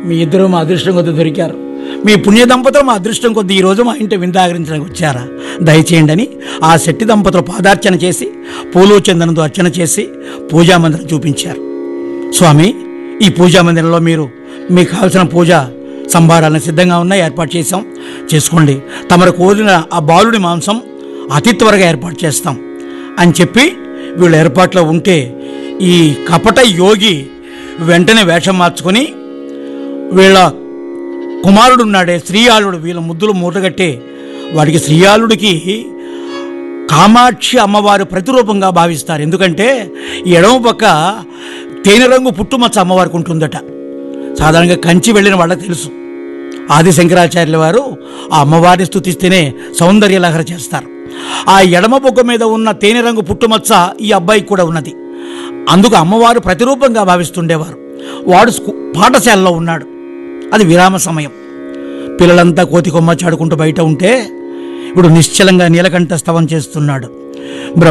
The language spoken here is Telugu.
మీ ఇద్దరు మా అదృష్టం కొద్ది దొరికారు మీ పుణ్య దంపతులు మా అదృష్టం కొద్ది ఈరోజు మా ఇంటి విందాగరించడానికి వచ్చారా దయచేయండి అని ఆ శెట్టి దంపతులు పాదార్చన చేసి పూలు చందనంతో అర్చన చేసి పూజా మందిరం చూపించారు స్వామి ఈ పూజా మందిరంలో మీరు మీకు కావాల్సిన పూజ సంభారాలను సిద్ధంగా ఉన్నాయి ఏర్పాటు చేశాం చేసుకోండి తమరు కోరిన ఆ బాలుడి మాంసం అతి త్వరగా ఏర్పాటు చేస్తాం అని చెప్పి వీళ్ళ ఏర్పాట్లో ఉంటే ఈ కపట యోగి వెంటనే వేషం మార్చుకొని వీళ్ళ కుమారుడు ఉన్నాడే శ్రీయాళుడు వీళ్ళ ముద్దులు మూటగట్టే వాడికి శ్రీయాళుడికి కామాక్షి అమ్మవారు ప్రతిరూపంగా భావిస్తారు ఎందుకంటే ఈ ఎడమ పక్క తేనె రంగు పుట్టుమచ్చ అమ్మవారికి ఉంటుందట సాధారణంగా కంచి వెళ్ళిన వాళ్ళకి తెలుసు ఆది శంకరాచార్యుల వారు ఆ అమ్మవారిని స్థుతిస్తేనే సౌందర్య లహర చేస్తారు ఆ ఎడమ బొగ్గ మీద ఉన్న తేనె రంగు పుట్టుమచ్చ ఈ అబ్బాయికి కూడా ఉన్నది అందుకు అమ్మవారు ప్రతిరూపంగా భావిస్తుండేవారు వాడు స్కూ పాఠశాలలో ఉన్నాడు అది విరామ సమయం పిల్లలంతా కోతి కొమ్మ చాడుకుంటూ బయట ఉంటే ఇప్పుడు నిశ్చలంగా నీలకంఠ స్తవం చేస్తున్నాడు